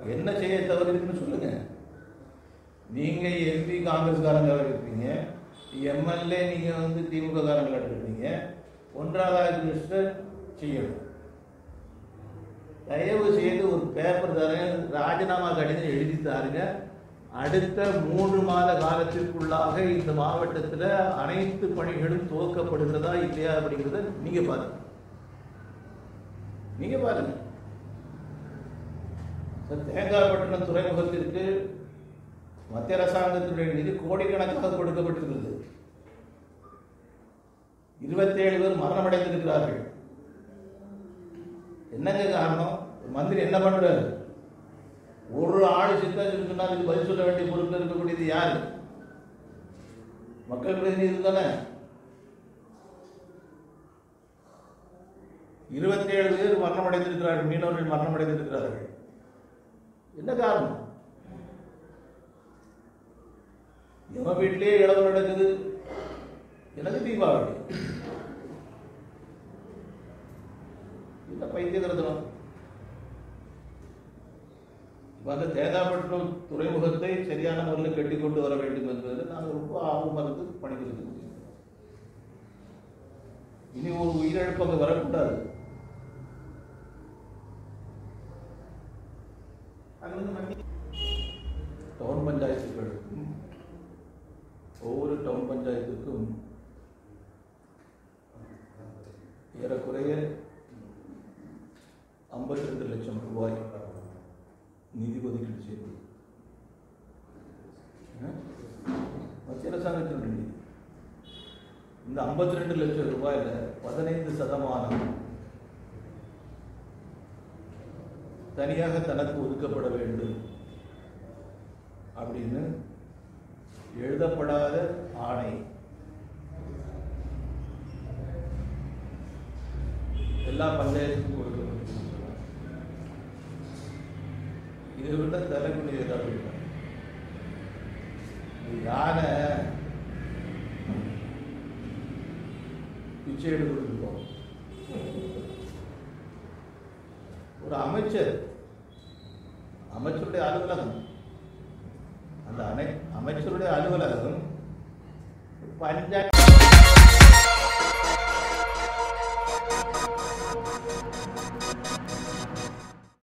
என்ன செய்ய தவறு இருக்குன்னு சொல்லுங்க நீங்க எம்பி காங்கிரஸ்காரங்க இருப்பீங்க எம்எல்ஏ நீங்க வந்து திமுக காரங்களா இருப்பீங்க ஒன்றாவது கிருஷ்ணன் செய்யணும் தயவு செய்து ஒரு பேப்பர் தரேன் ராஜினாமா கடிதம் எழுதி தாருங்க அடுத்த மூன்று மாத காலத்திற்குள்ளாக இந்த மாவட்டத்தில் அனைத்து பணிகளும் துவக்கப்படுகிறதா இல்லையா அப்படிங்கிறத நீங்க பாருங்க நீங்க பாருங்க சார், தேங்காய்பட்டினம் துறைமுகத்திற்கு மத்திய அரசாங்கத்தினுடைய நிதி கோடிக்கணக்காக கொடுக்கப்பட்டிருக்கிறது இருபத்தேழு பேர் மரணமடைந்திருக்கிறார்கள் என்னங்க காரணம் மந்திரி என்ன பண்றாரு ஒரு ஆள் சித்தாச்சு சொன்னா இதுக்கு பதில் சொல்ல வேண்டிய பொறுப்பில் இருக்கக்கூடியது யாரு மக்கள் பிரதிநிதி தானே இருபத்தேழு பேர் மரணமடைந்திருக்கிறார்கள் மீனவர்கள் மரணமடைந்திருக்கிறார்கள் என்ன காரணம் எவன் வீட்டிலேயே இளவு நடக்குது எனக்கு தீபாவளி என்ன பைத்தியகரத்தனம் இப்ப அந்த தேங்காய்பட்டினம் துறைமுகத்தை சரியான முறையில் கட்டி கொண்டு வர வேண்டும் என்பதில் நாங்கள் ரொம்ப ஆர்வமாக இருந்து பணிபுரிந்து கொண்டிருக்கிறோம். இனி ஒரு உயிரிழப்பு அங்கே வரக்கூடாது அங்கிருந்து மன்னி- டவுன் பஞ்சாயத்துகளுக்கும் ஒவ்வொரு டவுன் பஞ்சாயத்துக்கும் ஏறக்குறைய ஐம்பத்தி ரெண்டு லட்சம் ரூபாய் நிதி ஒதுக்கீடு செய்து மத்திய அரசாங்கத்தினுடைய நிதி இந்த ஐம்பத்தி ரெண்டு லட்சம் ரூபாயில பதினைந்து சதமானம் தனியாக தனக்கு ஒதுக்கப்பட வேண்டும் அப்படின்னு எழுதப்படாத ஆணை எல்லா பஞ்சாயத்துக்கும் கொடுக்கப்பட்டிருக்கு இது விட தலைக்குடி ஏதாவது இருக்கா? இது யானை பிச்சை எடுத்துருக்கோம் ஒரு அமைச்சர் அமைச்சருடைய அலுவலகம் அந்த அனை அமைச்சருடைய அலுவலகம் பஞ்சாயத்து